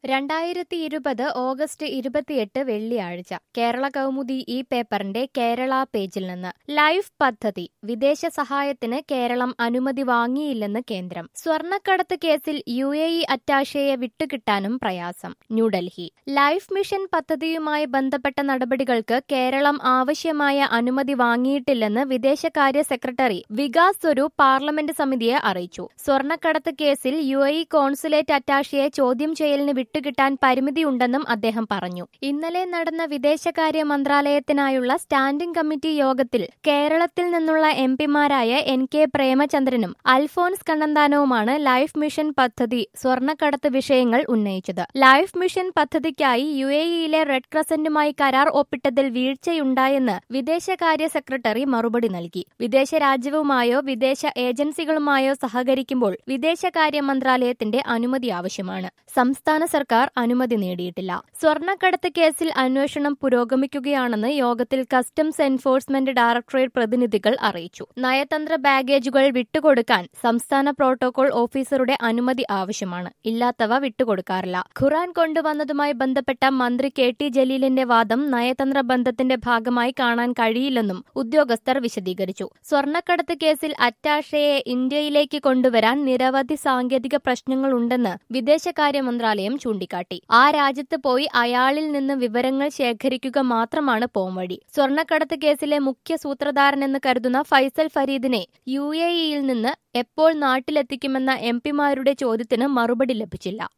രണ്ടായിരത്തി ഇരുപത് ഓഗസ്റ്റ് ഇരുപത്തിയെട്ട് വെള്ളിയാഴ്ച കേരള കൗമുദി ഈ പേപ്പറിന്റെ കേരള പേജിൽ നിന്ന് ലൈഫ് പദ്ധതി വിദേശ സഹായത്തിന് കേരളം അനുമതി വാങ്ങിയില്ലെന്ന് കേന്ദ്രം സ്വർണ്ണക്കടത്ത് കേസിൽ യു എ ഇ അറ്റാഷയെ വിട്ടുകിട്ടാനും പ്രയാസം ന്യൂഡൽഹി ലൈഫ് മിഷൻ പദ്ധതിയുമായി ബന്ധപ്പെട്ട നടപടികൾക്ക് കേരളം ആവശ്യമായ അനുമതി വാങ്ങിയിട്ടില്ലെന്ന് വിദേശകാര്യ സെക്രട്ടറി വികാസ് സ്വരൂപ് പാർലമെന്റ് സമിതിയെ അറിയിച്ചു സ്വർണ്ണക്കടത്ത് കേസിൽ യു എ ഇ കോൺസുലേറ്റ് അറ്റാഷയെ ചോദ്യം ചെയ്യലിന് വിട്ടുകിട്ടാൻ പരിമിതിയുണ്ടെന്നും അദ്ദേഹം പറഞ്ഞു ഇന്നലെ നടന്ന വിദേശകാര്യ മന്ത്രാലയത്തിനായുള്ള സ്റ്റാൻഡിംഗ് കമ്മിറ്റി യോഗത്തിൽ കേരളത്തിൽ നിന്നുള്ള എം പിമാരായ എൻ കെ പ്രേമചന്ദ്രനും അൽഫോൻസ് കണ്ണന്താനവുമാണ് ലൈഫ് മിഷൻ പദ്ധതി സ്വർണ്ണക്കടത്ത് വിഷയങ്ങൾ ഉന്നയിച്ചത് ലൈഫ് മിഷൻ പദ്ധതിക്കായി യു എ ഇയിലെ റെഡ് ക്രസന്റുമായി കരാർ ഒപ്പിട്ടതിൽ വീഴ്ചയുണ്ടായെന്ന് വിദേശകാര്യ സെക്രട്ടറി മറുപടി നൽകി വിദേശ രാജ്യവുമായോ വിദേശ ഏജൻസികളുമായോ സഹകരിക്കുമ്പോൾ വിദേശകാര്യ മന്ത്രാലയത്തിന്റെ അനുമതി ആവശ്യമാണ് സംസ്ഥാന സർക്കാർ അനുമതി നേടിയിട്ടില്ല സ്വർണ്ണക്കടത്ത് കേസിൽ അന്വേഷണം പുരോഗമിക്കുകയാണെന്ന് യോഗത്തിൽ കസ്റ്റംസ് എൻഫോഴ്സ്മെന്റ് ഡയറക്ടറേറ്റ് പ്രതിനിധികൾ അറിയിച്ചു നയതന്ത്ര ബാഗേജുകൾ വിട്ടുകൊടുക്കാൻ സംസ്ഥാന പ്രോട്ടോകോൾ ഓഫീസറുടെ അനുമതി ആവശ്യമാണ് ഇല്ലാത്തവ വിട്ടുകൊടുക്കാറില്ല ഖുറാൻ കൊണ്ടുവന്നതുമായി ബന്ധപ്പെട്ട മന്ത്രി കെ ടി ജലീലിന്റെ വാദം നയതന്ത്ര ബന്ധത്തിന്റെ ഭാഗമായി കാണാൻ കഴിയില്ലെന്നും ഉദ്യോഗസ്ഥർ വിശദീകരിച്ചു സ്വർണ്ണക്കടത്ത് കേസിൽ അറ്റാഷയെ ഇന്ത്യയിലേക്ക് കൊണ്ടുവരാൻ നിരവധി സാങ്കേതിക പ്രശ്നങ്ങളുണ്ടെന്ന് വിദേശകാര്യ മന്ത്രാലയം ചൂണ്ടിക്കാട്ടി ആ രാജ്യത്ത് പോയി അയാളിൽ നിന്ന് വിവരങ്ങൾ ശേഖരിക്കുക മാത്രമാണ് പോംവഴി സ്വർണ്ണക്കടത്ത് കേസിലെ മുഖ്യ സൂത്രധാരനെന്ന് കരുതുന്ന ഫൈസൽ ഫരീദിനെ യു എ ഇയിൽ നിന്ന് എപ്പോൾ നാട്ടിലെത്തിക്കുമെന്ന എം പിമാരുടെ ചോദ്യത്തിന് മറുപടി ലഭിച്ചില്ല